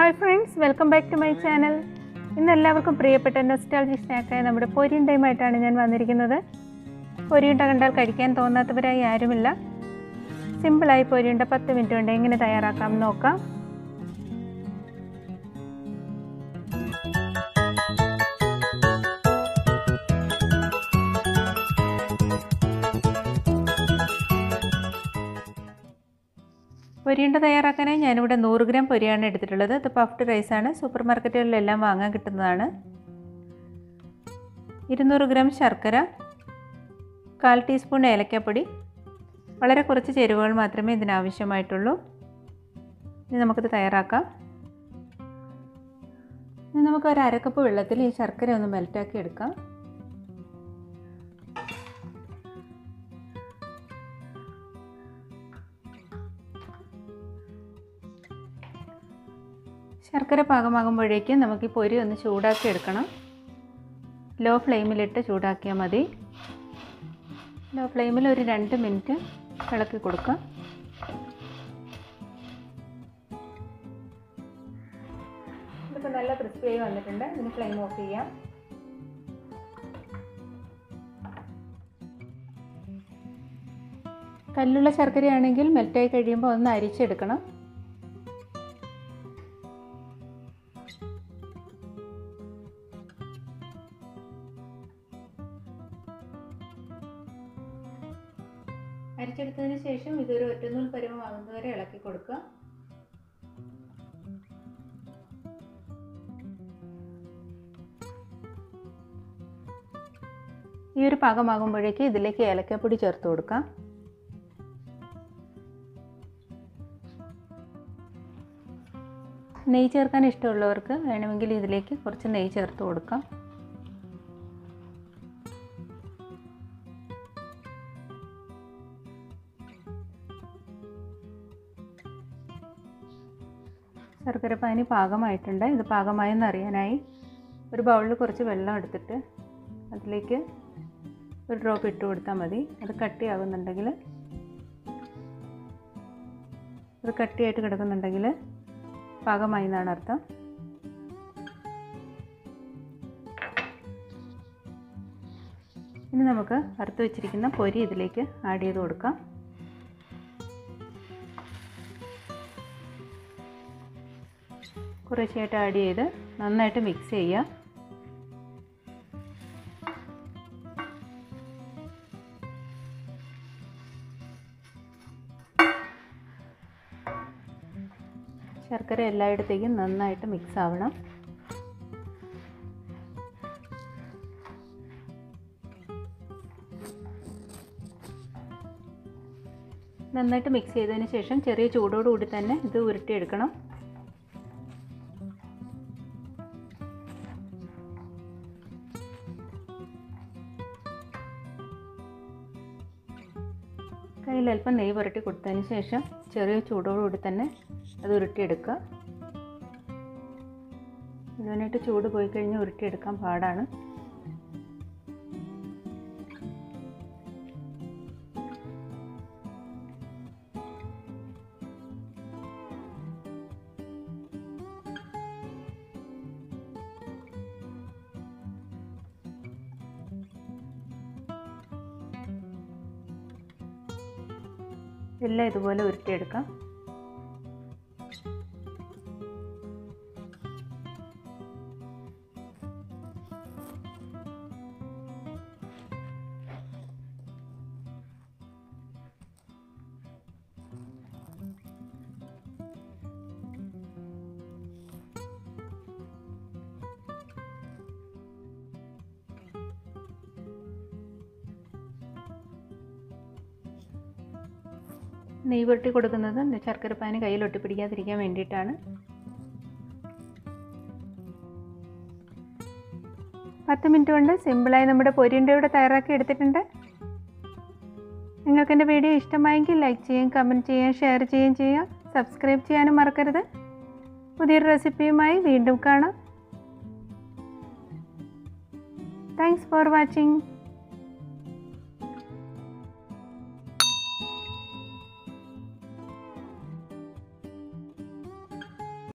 hi friends welcome back to my channel ഇന്ന് എല്ലാവർക്കും പ്രിയപ്പെട്ട നൊസ്റ്റാൾജി സ്നാക്കായ നമ്മുടെ പൊരിയും ടൈമായിട്ടാണ് ഞാൻ വന്നിരിക്കുന്നത് പൊരിയുണ്ട കണ്ടാൽ കഴിക്കാൻ തോന്നാത്തവരായി ആരുമില്ല സിമ്പിളായി പൊരിയുണ്ട പത്ത് മിനിറ്റ് കൊണ്ട് എങ്ങനെ തയ്യാറാക്കാം എന്ന് നോക്കാം പൊരിയുണ്ട തയ്യാറാക്കാനായി ഞാനിവിടെ നൂറ് ഗ്രാം പൊരിയാണ് എടുത്തിട്ടുള്ളത് ഇത് പഫ്ഡ് റൈസാണ് സൂപ്പർ മാർക്കറ്റുകളിലെല്ലാം വാങ്ങാൻ കിട്ടുന്നതാണ് ഇരുന്നൂറ് ഗ്രാം ശർക്കര കാൽ ടീസ്പൂൺ ഏലക്കാപ്പൊടി വളരെ കുറച്ച് ചേരുവകൾ മാത്രമേ ഇതിനാവശ്യമായിട്ടുള്ളൂ ഇനി നമുക്കിത് തയ്യാറാക്കാം ഇനി നമുക്ക് ഒരു അരക്കപ്പ് വെള്ളത്തിൽ ഈ ശർക്കര ഒന്ന് മെൽറ്റാക്കി എടുക്കാം ശർക്കര പാകമാകുമ്പോഴേക്കും നമുക്ക് ഈ പൊരി ഒന്ന് ചൂടാക്കി എടുക്കണം ലോ ഫ്ലെയിമിലിട്ട് ചൂടാക്കിയാൽ മതി ലോ ഫ്ലെയിമിൽ ഒരു രണ്ട് മിനിറ്റ് ഇളക്കി കൊടുക്കാം ഇതിപ്പോൾ നല്ല ക്രിസ്പിയായി വന്നിട്ടുണ്ട് ഇനി ഫ്ലെയിം ഓഫ് ചെയ്യാം കല്ലുള്ള ശർക്കരയാണെങ്കിൽ മെൽറ്റായി കഴിയുമ്പോൾ ഒന്ന് അരിച്ചെടുക്കണം അരിച്ചെടുത്തതിന് ശേഷം ഇതൊരു ഒറ്റനൂൽ പരുവമാകുന്നവരെ ഇളക്കി കൊടുക്കുക ഈ ഒരു പാകമാകുമ്പോഴേക്ക് ഇതിലേക്ക് ഏലക്കപ്പൊടി ചേർത്ത് കൊടുക്കാം നെയ്യ് ചേർക്കാൻ ഇഷ്ടമുള്ളവർക്ക് വേണമെങ്കിൽ ഇതിലേക്ക് കുറച്ച് നെയ്യ് ചേർത്ത് കൊടുക്കാം ശർക്കര പാനി പാകമായിട്ടുണ്ട് ഇത് പാകമായെന്ന് അറിയാനായി ഒരു ബൗളിൽ കുറച്ച് വെള്ളം എടുത്തിട്ട് അതിലേക്ക് ഒരു ഡ്രോപ്പ് ഇട്ട് കൊടുത്താൽ മതി അത് കട്ടിയാകുന്നുണ്ടെങ്കിൽ അത് കട്ടിയായിട്ട് കിടക്കുന്നുണ്ടെങ്കിൽ പാകമായി എന്നാണ് അർത്ഥം ഇനി നമുക്ക് വറുത്ത് വെച്ചിരിക്കുന്ന പൊരി ഇതിലേക്ക് ആഡ് ചെയ്ത് കൊടുക്കാം കുറേശ്ശായിട്ട് ആഡ് ചെയ്ത് നന്നായിട്ട് മിക്സ് ചെയ്യുക ശർക്കര എല്ലായിടത്തേക്കും നന്നായിട്ട് മിക്സ് ആവണം നന്നായിട്ട് മിക്സ് ചെയ്തതിന് ശേഷം ചെറിയ ചൂടോടുകൂടി തന്നെ ഇത് ഉരുട്ടിയെടുക്കണം കയ്യിൽ അല്പം നെയ്യ് പുരട്ടി കൊടുത്തതിന് ശേഷം ചെറിയ ചൂടോടുകൂടി തന്നെ അത് ഉരുട്ടിയെടുക്കുക മുഴുവനായിട്ട് ചൂട് പോയി കഴിഞ്ഞ് ഉരുട്ടിയെടുക്കാൻ പാടാണ് എല്ലാം ഇതുപോലെ ഉരുട്ടിയെടുക്കാം നെയ്യ് പുരട്ടി കൊടുക്കുന്നത് ശർക്കരപ്പാന് കയ്യിൽ ഒട്ടിപ്പിടിക്കാതിരിക്കാൻ വേണ്ടിയിട്ടാണ് പത്ത് മിനിറ്റ് കൊണ്ട് സിമ്പിളായി നമ്മുടെ പൊരിൻ്റെ ഇവിടെ തയ്യാറാക്കി എടുത്തിട്ടുണ്ട് നിങ്ങൾക്ക് എൻ്റെ വീഡിയോ ഇഷ്ടമായെങ്കിൽ ലൈക്ക് ചെയ്യുകയും കമൻറ്റ് ചെയ്യുകയും ഷെയർ ചെയ്യുകയും ചെയ്യുക സബ്സ്ക്രൈബ് ചെയ്യാനും മറക്കരുത് പുതിയൊരു റെസിപ്പിയുമായി വീണ്ടും കാണാം താങ്ക്സ് ഫോർ വാച്ചിങ്